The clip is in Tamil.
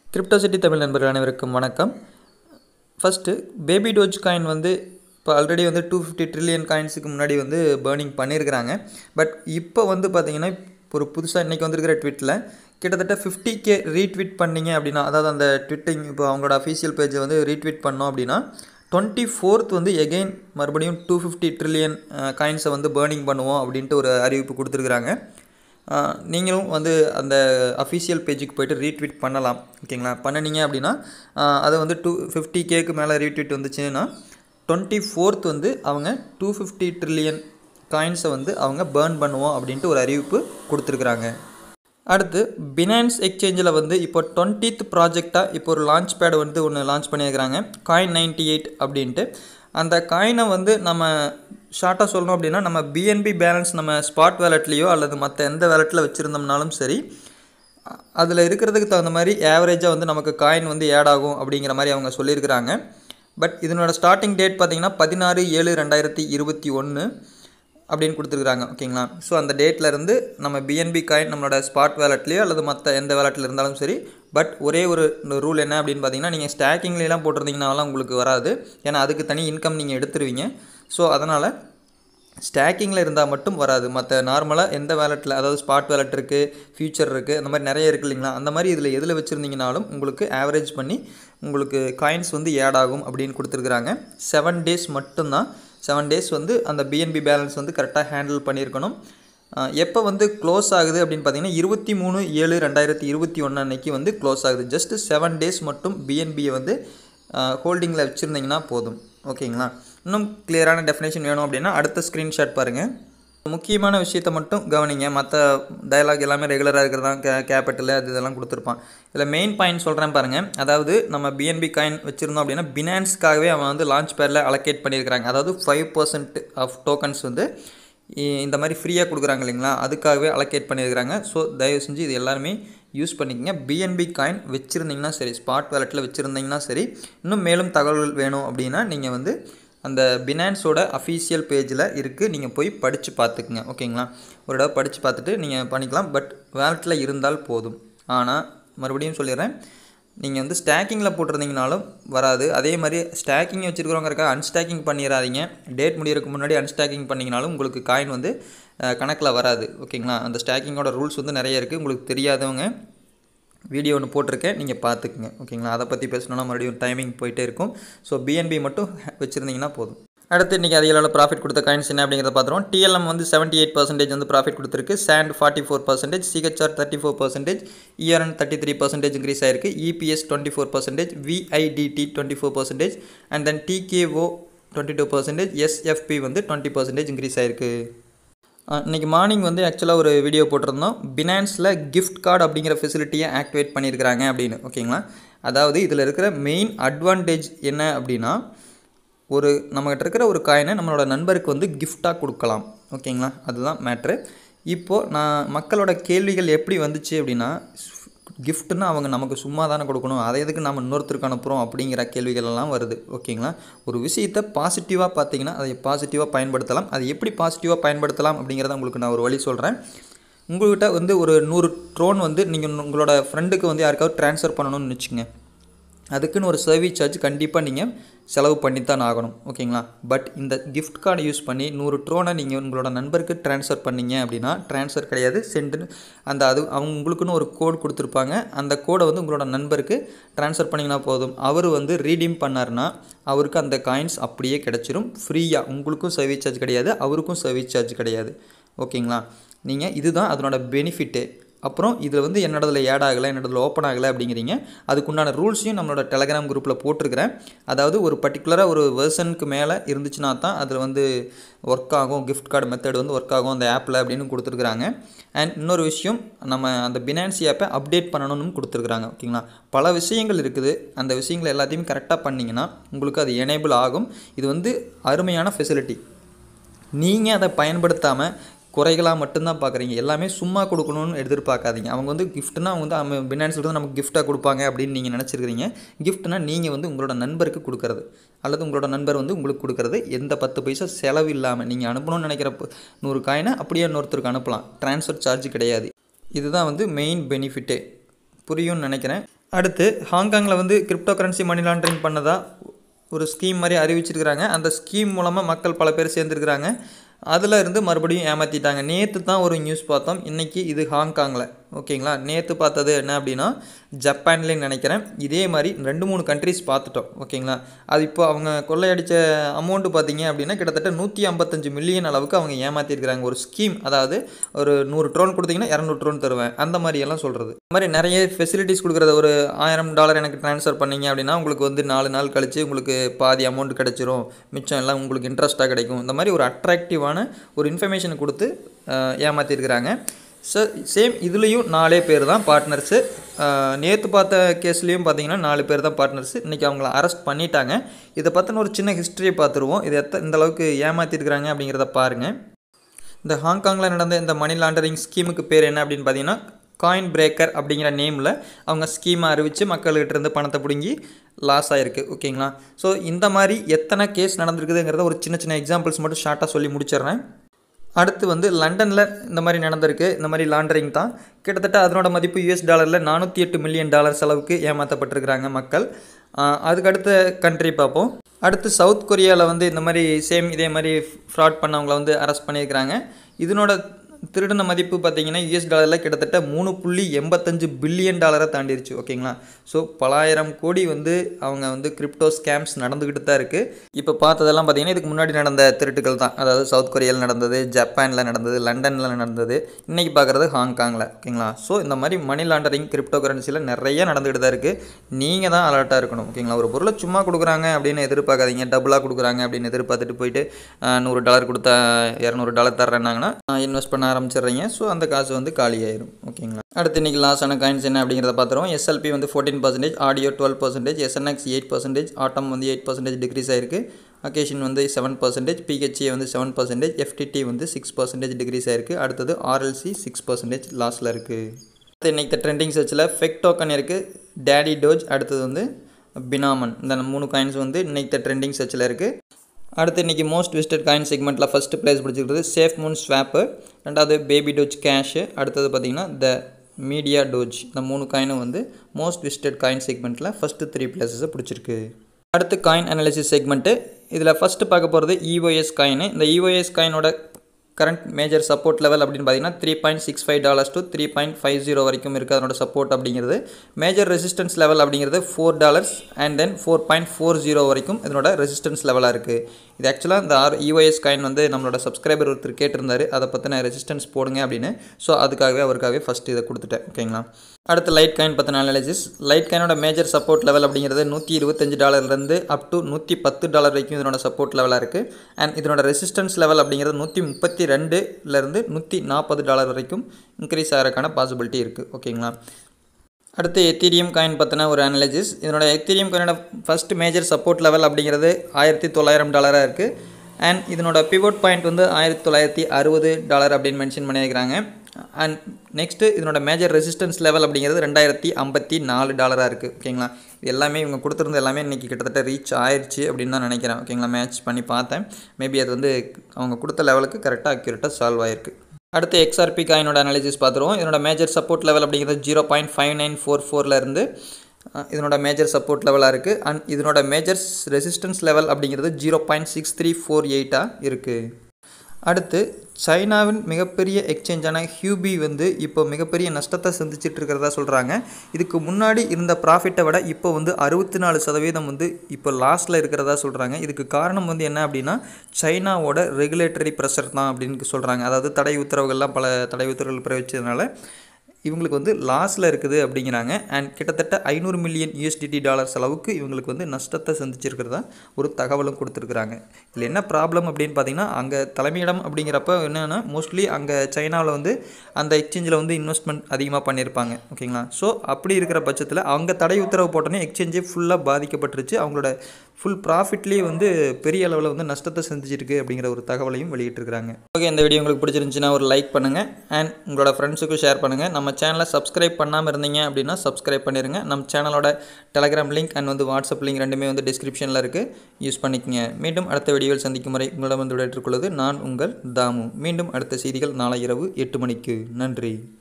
கிரிப்டோ சிட்டி தமிழ் நண்பர்கள் அனைவருக்கும் வணக்கம் ஃபஸ்ட்டு பேபி டோஜ் காயின் வந்து இப்போ ஆல்ரெடி வந்து டூ ஃபிஃப்டி ட்ரில்லியன் காயின்ஸுக்கு முன்னாடி வந்து பேர்னிங் பண்ணியிருக்கிறாங்க பட் இப்போ வந்து பார்த்தீங்கன்னா ஒரு புதுசாக இன்றைக்கி வந்திருக்கிற ட்விட்டில் கிட்டத்தட்ட ஃபிஃப்டி கே ரீட்வீட் பண்ணீங்க அப்படின்னா அதாவது அந்த ட்விட்டிங் இப்போ அவங்களோட அஃபீஷியல் பேஜை வந்து ரீட்வீட் பண்ணோம் அப்படின்னா டுவெண்ட்டி ஃபோர்த் வந்து எகெயின் மறுபடியும் டூ ஃபிஃப்டி ட்ரில்லியன் காயின்ஸை வந்து பேர்னிங் பண்ணுவோம் அப்படின்ட்டு ஒரு அறிவிப்பு கொடுத்துருக்குறாங்க ஆஹ் நீங்களும் வந்து அந்த அஃபிஷியல் பேஜுக்கு போயிட்டு ரீட்வீட் பண்ணலாம் ஓகேங்களா பண்ணினீங்க அப்படின்னா ஆஹ் அதை வந்து டூ ஃபிஃப்டி கேக்கு மேலே ரீட்வீட் வந்துச்சுன்னா டுவெண்ட்டி ஃபோர்த் வந்து அவங்க டூ ஃபிஃப்டி ட்ரில்லியன் காயின்ஸை வந்து அவங்க பேர்ன் பண்ணுவோம் அப்படின்ட்டு ஒரு அறிவிப்பு கொடுத்துருக்குறாங்க அடுத்து பினான்ஸ் எக்ஸ்சேஞ்சில் வந்து இப்போ டுவெண்ட்டித் ப்ராஜெக்டாக இப்போ ஒரு லான்ச் பேட் வந்து ஒன்று லான்ச் பண்ணியிருக்கிறாங்க காயின் நைன்டி எயிட் அப்படின்ட்டு அந்த காயினை வந்து நம்ம ஷார்ட்டாக சொல்லணும் அப்படின்னா நம்ம பிஎன்பி பேலன்ஸ் நம்ம ஸ்பாட் வேலட்லேயோ அல்லது மற்ற எந்த வேலட்டில் வச்சுருந்தோம்னாலும் சரி அதில் இருக்கிறதுக்கு தகுந்த மாதிரி ஆவரேஜாக வந்து நமக்கு காயின் வந்து ஆட் ஆகும் அப்படிங்கிற மாதிரி அவங்க சொல்லியிருக்கிறாங்க பட் இதனோட ஸ்டார்டிங் டேட் பார்த்தீங்கன்னா பதினாறு ஏழு ரெண்டாயிரத்தி இருபத்தி ஒன்று அப்படின்னு கொடுத்துருக்குறாங்க ஓகேங்களா ஸோ அந்த டேட்டில் இருந்து நம்ம பிஎன்பி காயின் நம்மளோட ஸ்பாட் வேலட்லேயோ அல்லது மற்ற எந்த வேலட்டில் இருந்தாலும் சரி பட் ஒரே ஒரு ரூல் என்ன அப்படின்னு பார்த்தீங்கன்னா நீங்கள் ஸ்டாக்கிங்லாம் போட்டிருந்தீங்கனாலாம் உங்களுக்கு வராது ஏன்னா அதுக்கு தனி இன்கம் நீங்கள் எடுத்துருவீங்க ஸோ அதனால் ஸ்டாக்கிங்கில் இருந்தால் மட்டும் வராது மற்ற நார்மலாக எந்த வேலெட்டில் அதாவது ஸ்பாட் வேலெட் இருக்குது ஃபியூச்சர் இருக்குது அந்த மாதிரி நிறைய இருக்குது இல்லைங்களா அந்த மாதிரி இதில் எதில் வச்சுருந்தீங்கனாலும் உங்களுக்கு ஆவரேஜ் பண்ணி உங்களுக்கு காயின்ஸ் வந்து ஆட் ஆகும் அப்படின்னு கொடுத்துருக்குறாங்க செவன் டேஸ் மட்டும்தான் செவன் டேஸ் வந்து அந்த பிஎன்பி பேலன்ஸ் வந்து கரெக்டாக ஹேண்டில் பண்ணியிருக்கணும் எப்போ வந்து க்ளோஸ் ஆகுது அப்படின்னு பார்த்தீங்கன்னா இருபத்தி மூணு ஏழு ரெண்டாயிரத்தி இருபத்தி ஒன்று அன்னைக்கு வந்து க்ளோஸ் ஆகுது ஜஸ்ட் செவன் டேஸ் மட்டும் பிஎன்பியை வந்து ஹோல்டிங்கில் வச்சுருந்தீங்கன்னா போதும் ஓகேங்களா இன்னும் கிளியரான டெஃபினேஷன் வேணும் அப்படின்னா அடுத்த ஸ்க்ரீன்ஷாட் பாருங்கள் முக்கியமான விஷயத்தை மட்டும் கவனிங்க மற்ற டயலாக் எல்லாமே ரெகுலராக இருக்கிறதா கே கேபிட்டல் அது இதெல்லாம் கொடுத்துருப்பான் இதில் மெயின் பாயிண்ட் சொல்கிறேன் பாருங்கள் அதாவது நம்ம பிஎன்பி காயின் வச்சுருந்தோம் அப்படின்னா பினான்ஸ்க்காகவே அவன் வந்து லான்ச் பேரில் அலோகேட் பண்ணியிருக்கிறாங்க அதாவது ஃபைவ் பர்சன்ட் ஆஃப் டோக்கன்ஸ் வந்து இந்த மாதிரி ஃப்ரீயாக கொடுக்குறாங்க இல்லைங்களா அதுக்காகவே அலோகேட் பண்ணியிருக்கிறாங்க ஸோ தயவு செஞ்சு இது எல்லாருமே யூஸ் பண்ணிக்கங்க பிஎன்பி காயின் வச்சுருந்தீங்கன்னா சரி ஸ்பாட் வேலெட்டில் வச்சுருந்தீங்கன்னா சரி இன்னும் மேலும் தகவல்கள் வேணும் அப்படின்னா நீங்கள் வந்து அந்த பினான்ஸோட அஃபீஷியல் பேஜில் இருக்குது நீங்கள் போய் படித்து பார்த்துக்குங்க ஓகேங்களா ஒரு தடவை படித்து பார்த்துட்டு நீங்கள் பண்ணிக்கலாம் பட் வேலெட்டில் இருந்தால் போதும் ஆனால் மறுபடியும் சொல்லிடுறேன் நீங்கள் வந்து ஸ்டாக்கிங்கில் போட்டிருந்தீங்கனாலும் வராது அதே மாதிரி ஸ்டாக்கிங் வச்சுருக்கிறவங்க அன்ஸ்டாக்கிங் பண்ணிடாதீங்க டேட் முடியறதுக்கு முன்னாடி அன்ஸ்டாக்கிங் பண்ணிங்கனாலும் உங்களுக்கு காயின் வந்து கணக்கில் வராது ஓகேங்களா அந்த ஸ்டாக்கிங்கோட ரூல்ஸ் வந்து நிறைய இருக்குது உங்களுக்கு தெரியாதவங்க வீடியோ ஒன்று போட்டிருக்கேன் நீங்கள் பார்த்துக்குங்க ஓகேங்களா அதை பற்றி பேசணுன்னா மறுபடியும் டைமிங் போயிட்டே இருக்கும் ஸோ பிஎன்பி மட்டும் வச்சுருந்தீங்கன்னா போதும் அடுத்து இன்றைக்கி அதிக அளவில் ப்ராஃபிட் கொடுத்த காயின்ஸ் என்ன அப்படிங்கிறத பார்த்துருவோம் டிஎல்எம் வந்து செவன்ட்டி எயிட் பர்சன்டேஜ் வந்து ப்ராஃபிட் கொடுத்துருக்கு sand forty four percentage CHR thirty four percentage ERN thirty three percentage increase ஆயிருக்கு EPS twenty four percentage VIDT twenty four percentage and then TKO twenty two percentage SFP வந்து டுவெண்ட்டி பர்சன்டேஜ் இன்க்ரீஸ் ஆயிருக்கு இன்றைக்கி மார்னிங் வந்து ஆக்சுவலாக ஒரு வீடியோ போட்டிருந்தோம் பினான்ஸில் கிஃப்ட் கார்டு அப்படிங்கிற ஃபெசிலிட்டியை ஆக்டிவேட் பண்ணியிருக்கிறாங்க அப்படின்னு ஓகேங்களா அதாவது இதில் இருக்கிற மெயின் அட்வான்டேஜ் என்ன அப்படின்னா ஒரு நம்மகிட்ட இருக்கிற ஒரு காயினை நம்மளோட நண்பருக்கு வந்து கிஃப்டாக கொடுக்கலாம் ஓகேங்களா அதுதான் மேட்ரு இப்போது நான் மக்களோட கேள்விகள் எப்படி வந்துச்சு அப்படின்னா கிஃப்ட்னா அவங்க நமக்கு சும்மா தானே கொடுக்கணும் அதை எதுக்கு நம்ம இன்னொருத்தருக்கு அனுப்புகிறோம் அப்படிங்கிற கேள்விகள் எல்லாம் வருது ஓகேங்களா ஒரு விஷயத்தை பாசிட்டிவாக பார்த்தீங்கன்னா அதை பாசிட்டிவாக பயன்படுத்தலாம் அது எப்படி பாசிட்டிவாக பயன்படுத்தலாம் அப்படிங்கிறத உங்களுக்கு நான் ஒரு வழி சொல்கிறேன் உங்கள்கிட்ட வந்து ஒரு நூறு ட்ரோன் வந்து நீங்கள் உங்களோட ஃப்ரெண்டுக்கு வந்து யாருக்காவது ட்ரான்ஸ்ஃபர் பண்ணணும்னு வச்சுங்க அதுக்குன்னு ஒரு சர்வீஸ் சார்ஜ் கண்டிப்பாக நீங்கள் செலவு பண்ணித்தான் ஆகணும் ஓகேங்களா பட் இந்த கிஃப்ட் கார்டை யூஸ் பண்ணி நூறு ட்ரோனை நீங்கள் உங்களோட நண்பருக்கு ட்ரான்ஸ்ஃபர் பண்ணீங்க அப்படின்னா ட்ரான்ஸ்ஃபர் கிடையாது சென்டுன்னு அந்த அது அவங்க உங்களுக்குன்னு ஒரு கோட் கொடுத்துருப்பாங்க அந்த கோடை வந்து உங்களோட நண்பருக்கு ட்ரான்ஸ்ஃபர் பண்ணிங்கன்னா போதும் அவர் வந்து ரீடீம் பண்ணார்னா அவருக்கு அந்த காயின்ஸ் அப்படியே கிடச்சிரும் ஃப்ரீயாக உங்களுக்கும் சர்வீஸ் சார்ஜ் கிடையாது அவருக்கும் சர்வீஸ் சார்ஜ் கிடையாது ஓகேங்களா நீங்கள் இதுதான் அதனோட பெனிஃபிட்டு அப்புறம் இதில் வந்து என்னோடதில் ஆட் ஆகலை என்னோடதில் ஓப்பன் ஆகலை அப்படிங்கிறீங்க அதுக்குண்டான ரூல்ஸையும் நம்மளோட டெலகிராம் குரூப்பில் போட்டிருக்கிறேன் அதாவது ஒரு பர்டிகுலராக ஒரு வெர்சனுக்கு மேலே இருந்துச்சுன்னா தான் அதில் வந்து ஒர்க் ஆகும் கிஃப்ட் கார்டு மெத்தட் வந்து ஒர்க் ஆகும் அந்த ஆப்பில் அப்படின்னு கொடுத்துருக்குறாங்க அண்ட் இன்னொரு விஷயம் நம்ம அந்த பினான்சி ஆப்பை அப்டேட் பண்ணணும்னு கொடுத்துருக்குறாங்க ஓகேங்களா பல விஷயங்கள் இருக்குது அந்த விஷயங்கள் எல்லாத்தையும் கரெக்டாக பண்ணிங்கன்னா உங்களுக்கு அது எனேபிள் ஆகும் இது வந்து அருமையான ஃபெசிலிட்டி நீங்கள் அதை பயன்படுத்தாமல் குறைகளாக மட்டும்தான் பார்க்குறீங்க எல்லாமே சும்மா கொடுக்கணும்னு எதிர்பார்க்காதீங்க அவங்க வந்து கிஃப்ட்னா அவங்க வந்து அவங்க பினான்ஸில் வந்து நமக்கு கிஃப்ட்டாக கொடுப்பாங்க அப்படின்னு நீங்கள் நினச்சிருக்கிறீங்க கிஃப்ட்னா நீங்கள் வந்து உங்களோட நண்பருக்கு கொடுக்குறது அல்லது உங்களோட நண்பர் வந்து உங்களுக்கு கொடுக்குறது எந்த பத்து பைசா செலவு இல்லாமல் நீங்கள் அனுப்பணும்னு நினைக்கிற நூறு காயினை அப்படியே இன்னொருத்தருக்கு அனுப்பலாம் ட்ரான்ஸ்ஃபர் சார்ஜ் கிடையாது இதுதான் வந்து மெயின் பெனிஃபிட்டே புரியும்னு நினைக்கிறேன் அடுத்து ஹாங்காங்கில் வந்து கிரிப்டோ கரன்சி மணி லாண்டரிங் பண்ணதா ஒரு ஸ்கீம் மாதிரி அறிவிச்சிருக்கிறாங்க அந்த ஸ்கீம் மூலமாக மக்கள் பல பேர் சேர்ந்துருக்கிறாங்க அதில் இருந்து மறுபடியும் ஏமாற்றிட்டாங்க நேற்று தான் ஒரு நியூஸ் பார்த்தோம் இன்றைக்கி இது ஹாங்காங்கில் ஓகேங்களா நேற்று பார்த்தது என்ன அப்படின்னா ஜப்பான்லேயும் நினைக்கிறேன் இதே மாதிரி ரெண்டு மூணு கண்ட்ரிஸ் பார்த்துட்டோம் ஓகேங்களா அது இப்போ அவங்க கொள்ளையடித்த அமௌண்ட்டு பார்த்தீங்க அப்படின்னா கிட்டத்தட்ட நூற்றி ஐம்பத்தஞ்சு மில்லியன் அளவுக்கு அவங்க ஏமாற்றிருக்கிறாங்க ஒரு ஸ்கீம் அதாவது ஒரு நூறு ட்ரோன் கொடுத்தீங்கன்னா இரநூறு ட்ரோன் தருவேன் அந்த மாதிரி எல்லாம் சொல்கிறது இந்த மாதிரி நிறைய ஃபெசிலிட்டிஸ் கொடுக்குறது ஒரு ஆயிரம் டாலர் எனக்கு ட்ரான்ஸ்ஃபர் பண்ணீங்க அப்படின்னா உங்களுக்கு வந்து நாலு நாள் கழித்து உங்களுக்கு பாதி அமௌண்ட் கிடைச்சிரும் மிச்சம் எல்லாம் உங்களுக்கு இன்ட்ரெஸ்ட்டாக கிடைக்கும் இந்த மாதிரி ஒரு அட்ராக்டிவான ஒரு இன்ஃபர்மேஷன் கொடுத்து ஏமாற்றிருக்கிறாங்க ஸோ சேம் இதுலேயும் நாலே பேர் தான் பார்ட்னர்ஸு நேற்று பார்த்த கேஸ்லேயும் பார்த்தீங்கன்னா நாலு பேர் தான் பார்ட்னர்ஸு இன்றைக்கி அவங்கள அரெஸ்ட் பண்ணிட்டாங்க இதை பற்றின ஒரு சின்ன ஹிஸ்ட்ரியை பார்த்துருவோம் இது எத்த இந்த அளவுக்கு ஏமாற்றிருக்கிறாங்க அப்படிங்கிறத பாருங்கள் இந்த ஹாங்காங்கில் நடந்த இந்த மணி லாண்டரிங் ஸ்கீமுக்கு பேர் என்ன அப்படின்னு பார்த்தீங்கன்னா காயின் பிரேக்கர் அப்படிங்கிற நேமில் அவங்க ஸ்கீமை அறிவித்து மக்கள்கிட்ட இருந்து பணத்தை பிடுங்கி லாஸ் ஆகிருக்கு ஓகேங்களா ஸோ இந்த மாதிரி எத்தனை கேஸ் நடந்திருக்குதுங்கிறத ஒரு சின்ன சின்ன எக்ஸாம்பிள்ஸ் மட்டும் ஷார்ட்டாக சொல்லி முடிச்சிடுறேன் அடுத்து வந்து லண்டனில் இந்த மாதிரி நடந்திருக்கு இந்த மாதிரி லாண்டரிங் தான் கிட்டத்தட்ட அதனோட மதிப்பு யூஎஸ் டாலரில் நானூற்றி எட்டு மில்லியன் டாலர்ஸ் அளவுக்கு ஏமாற்றப்பட்டிருக்கிறாங்க மக்கள் அதுக்கு அடுத்த கண்ட்ரி பார்ப்போம் அடுத்து சவுத் கொரியாவில் வந்து இந்த மாதிரி சேம் இதே மாதிரி ஃப்ராட் பண்ணவங்கள வந்து அரெஸ்ட் பண்ணியிருக்கிறாங்க இதனோட திருடின மதிப்பு பார்த்தீங்கன்னா யூஎஸ் டாலரில் கிட்டத்தட்ட மூணு புள்ளி எண்பத்தஞ்சு பில்லியன் டாலரை தாண்டிருச்சு ஓகேங்களா ஸோ பலாயிரம் கோடி வந்து அவங்க வந்து கிரிப்டோ ஸ்கேம்ஸ் நடந்துக்கிட்டு தான் இருக்குது இப்போ பார்த்ததெல்லாம் பார்த்தீங்கன்னா இதுக்கு முன்னாடி நடந்த திருட்டுகள் தான் அதாவது சவுத் கொரியாவில் நடந்தது ஜப்பானில் நடந்தது லண்டனில் நடந்தது இன்றைக்கி பார்க்குறது ஹாங்காங்கில் ஓகேங்களா ஸோ இந்த மாதிரி மணி லாண்டரிங் கிரிப்டோ கரன்சியில் நிறைய நடந்துக்கிட்டு தான் இருக்குது நீங்கள் தான் அலர்ட்டாக இருக்கணும் ஓகேங்களா ஒரு பொருளை சும்மா கொடுக்குறாங்க அப்படின்னு எதிர்பார்க்காதீங்க டபுளாக கொடுக்குறாங்க அப்படின்னு எதிர்பார்த்துட்டு போயிட்டு நூறு டாலர் கொடுத்தா இரநூறு டாலர் தர்றேன்னாங்கன்னா இன்வெஸ்ட் பண்ண ஆரம்பிச்சிடுறீங்க ஸோ அந்த காசு வந்து காலியாயிரும் ஓகேங்களா அடுத்து இன்றைக்கி லாஸ் ஆன காயின்ஸ் என்ன அப்படிங்கிறத பார்த்துருவோம் எஸ்எல்பி வந்து fourteen percentage audio twelve percentage SNX eight percentage atom வந்து எயிட் பர்சன்டேஜ் டிக்ரீஸ் ஆயிருக்கு அக்கேஷன் வந்து செவன் பர்சன்டேஜ் பிஹெச்ஏ வந்து செவன் பர்சன்டேஜ் எஃப்டிடி வந்து சிக்ஸ் பர்சன்டேஜ் டிக்ரீஸ் ஆயிருக்கு அடுத்தது ஆர்எல்சி சிக்ஸ் பர்சன்டேஜ் லாஸில் இருக்குது அடுத்து இன்றைக்கி ட்ரெண்டிங் சர்ச்சில் ஃபெக் டோக்கன் இருக்குது டேடி டோஜ் அடுத்தது வந்து பினாமன் இந்த மூணு காயின்ஸ் வந்து இன்றைக்கி ட்ரெண்டிங் சர்ச்சில் இருக்குது அடுத்து இன்றைக்கி மோஸ்ட் விசிட்டட் காயின் செக்மெண்ட்டில் ஃபஸ்ட்டு ப்ளேஸ் பிடிச்சிருக்கிறது சேஃப் மூன் ஸ்வாப்பு ரெண்டாவது பேபி டோஜ் கேஷு அடுத்தது பார்த்திங்கன்னா த மீடியா டோஜ் இந்த மூணு காயினும் வந்து மோஸ்ட் விசிட்டட் காயின் செக்மெண்ட்டில் ஃபஸ்ட்டு த்ரீ பிளேஸஸை பிடிச்சிருக்கு அடுத்து காயின் அனாலிசிஸ் செக்மெண்ட்டு இதில் ஃபஸ்ட்டு பார்க்க போகிறது இஓஎஸ் காயின் இந்த இஓஎஸ் காயினோட கரண்ட் மேஜர் சப்போர்ட் லெவல் அப்படின்னு பார்த்தீங்கன்னா three point six five dollars to three point five zero வரைக்கும் இருக்குது அதனோட சப்போர்ட் அப்படிங்கிறது மேஜர் ரெசிஸ்டன்ஸ் லெவல் அப்படிங்கிறது four dollars and then four point four zero வரைக்கும் இதனோட ரெசிஸ்டன்ஸ் லெவலாக இருக்குது இது ஆக்சுவலாக இந்த ஆர் இஓஎஸ் காயின் வந்து நம்மளோட சப்ஸ்கிரைபர் ஒருத்தர் கேட்டிருந்தாரு அதை பற்றின ரெசிஸ்டன்ஸ் போடுங்க அப்படின்னு ஸோ அதுக்காகவே அவருக்காகவே ஃபஸ்ட்டு இதை கொடுத்துட்டேன் ஓகேங்களா அடுத்து லைட் காயின் பற்றின அனாலிசிஸ் லைட் காயினோட மேஜர் சப்போர்ட் லெவல் அப்படிங்கிறது நூற்றி இருபத்தஞ்சு டாலர்லேருந்து அப் டு நூற்றி பத்து டாலர் வரைக்கும் இதனோட சப்போர்ட் லெவலாக இருக்குது அண்ட் இதனோட ரெசிஸ்டன்ஸ் லெவல் அப்படிங்கிறது நூற்றி முப்பத்தி ரெண்டுலேருந்து நூற்றி நாற்பது டாலர் வரைக்கும் இன்க்ரீஸ் ஆகிறதுக்கான பாசிபிலிட்டி இருக்குது ஓகேங்களா அடுத்து எத்தீரியம் காயின் பற்றின ஒரு அனாலிசிஸ் இதனோட எத்தீரியம் காயினோட ஃபஸ்ட் மேஜர் சப்போர்ட் லெவல் அப்படிங்கிறது ஆயிரத்தி தொள்ளாயிரம் டாலராக இருக்குது அண்ட் இதனோட பிவோட் பாயிண்ட் வந்து ஆயிரத்தி தொள்ளாயிரத்தி அறுபது டாலர் அப்படின்னு மென்ஷன் பண்ணியிருக்கிறாங்க அண்ட் நெக்ஸ்ட்டு இதனோட மேஜர் ரெசிஸ்டன்ஸ் லெவல் அப்படிங்கிறது ரெண்டாயிரத்தி ஐம்பத்தி நாலு டாலராக இருக்குது ஓகேங்களா இது எல்லாமே இவங்க கொடுத்துருந்த எல்லாமே இன்றைக்கி கிட்டத்தட்ட ரீச் ஆயிடுச்சு அப்படின்னு தான் நினைக்கிறேன் ஓகேங்களா மேட்ச் பண்ணி பார்த்தேன் மேபி அது வந்து அவங்க கொடுத்த லெவலுக்கு கரெக்டாக அக்யூரேட்டாக சால்வ் ஆயிருக்கு அடுத்து எக்ஸ்ஆர்பி காயினோட அனாலிசிஸ் பார்த்துருவோம் இதனோட மேஜர் சப்போர்ட் லெவல் அப்படிங்கிறது zero point five nine four ஃபோர்லேருந்து இதனோட மேஜர் சப்போர்ட் லெவலாக இருக்குது அண்ட் இதனோட மேஜர் ரெசிஸ்டன்ஸ் லெவல் அப்படிங்கிறது zero point six three four எயிட்டாக இருக்குது அடுத்து சைனாவின் மிகப்பெரிய எக்ஸ்சேஞ்சான ஹியூபி வந்து இப்போ மிகப்பெரிய நஷ்டத்தை சந்திச்சிட்டு இருக்கிறதா சொல்கிறாங்க இதுக்கு முன்னாடி இருந்த ப்ராஃபிட்டை விட இப்போ வந்து அறுபத்தி நாலு சதவீதம் வந்து இப்போ லாஸ்ட்டில் இருக்கிறதா சொல்கிறாங்க இதுக்கு காரணம் வந்து என்ன அப்படின்னா சைனாவோட ரெகுலேட்டரி ப்ரெஷர் தான் அப்படின்னு சொல்கிறாங்க அதாவது தடை உத்தரவுகள்லாம் பல தடை உத்தரவுகள் பிறவிச்சதுனால இவங்களுக்கு வந்து லாஸில் இருக்குது அப்படிங்கிறாங்க அண்ட் கிட்டத்தட்ட ஐநூறு மில்லியன் யூஎஸ்டிடி டாலர்ஸ் அளவுக்கு இவங்களுக்கு வந்து நஷ்டத்தை சந்திச்சிருக்கிறதா ஒரு தகவலும் கொடுத்துருக்குறாங்க இதில் என்ன ப்ராப்ளம் அப்படின்னு பார்த்தீங்கன்னா அங்கே தலைமையிடம் அப்படிங்கிறப்ப என்னென்னா மோஸ்ட்லி அங்கே சைனாவில் வந்து அந்த எக்ஸ்சேஞ்சில் வந்து இன்வெஸ்ட்மெண்ட் அதிகமாக பண்ணியிருப்பாங்க ஓகேங்களா ஸோ அப்படி இருக்கிற பட்சத்தில் அவங்க தடை உத்தரவு போட்டோன்னே எக்ஸ்சேஞ்சே ஃபுல்லாக பாதிக்கப்பட்டுருச்சு அவங்களோட ஃபுல் ப்ராஃபிட்லேயே வந்து பெரிய அளவில் வந்து நஷ்டத்தை சந்திச்சிருக்கு அப்படிங்கிற ஒரு தகவலையும் வெளியிட்டிருக்கிறாங்க ஓகே இந்த வீடியோ உங்களுக்கு பிடிச்சிருந்துச்சுன்னா ஒரு லைக் பண்ணுங்கள் அண்ட் உங்களோட ஃப்ரெண்ட்ஸுக்கும் ஷேர் பண்ணுங்கள் நம்ம சேனலை சப்ஸ்கிரைப் பண்ணாமல் இருந்தீங்க அப்படின்னா சப்ஸ்கிரைப் பண்ணிடுங்க நம்ம சேனலோட டெலகிராம் லிங்க் அண்ட் வந்து வாட்ஸ்அப் லிங்க் ரெண்டுமே வந்து டிஸ்கிரிப்ஷனில் இருக்குது யூஸ் பண்ணிக்கங்க மீண்டும் அடுத்த வீடியோவில் சந்திக்கும் வரை உங்களிடம் வந்து விடைபெற்றுக் கொள்வது நான் உங்கள் தாமு மீண்டும் அடுத்த செய்திகள் நாளை இரவு எட்டு மணிக்கு நன்றி